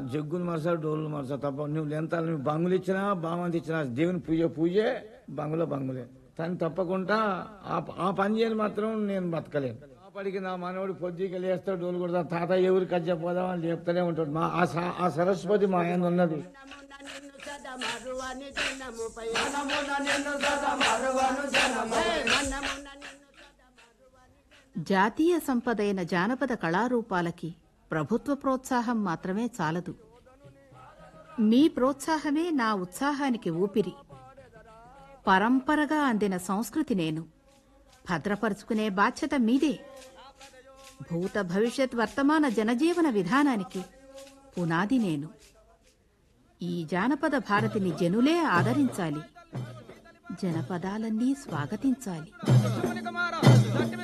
జగ్గులు మరసా డోళ్ళు మరసా తప్ప నువ్వు లెంతాలు నువ్వు బంగులు ఇచ్చినా బామంతి ఇచ్చినా దేవుని పూజ పూజే బంగులో బంగులే తను తప్పకుండా ఆ ఆ పని చేయని మాత్రం నేను బతకలేను అప్పటికి నా మనవడు పొద్దుకి లేస్తాడు డోలు కొడతా తాత ఎవరికి కజ్జ పోదాం అని చెప్తూనే ఉంటాడు మా ఆ స- ఆ సరస్వతి మా ఆయన ఉన్నది జాతీయ సంపదైన జానపద కళారూపాలకి ప్రభుత్వ ప్రోత్సాహం మాత్రమే చాలదు మీ ప్రోత్సాహమే నా ఉత్సాహానికి ఊపిరి పరంపరగా అందిన సంస్కృతి నేను భద్రపరుచుకునే బాధ్యత మీదే భూత భవిష్యత్ వర్తమాన జనజీవన విధానానికి పునాది నేను ఈ జానపద భారతిని జనులే ఆదరించాలి జనపదాలన్నీ స్వాగతించాలి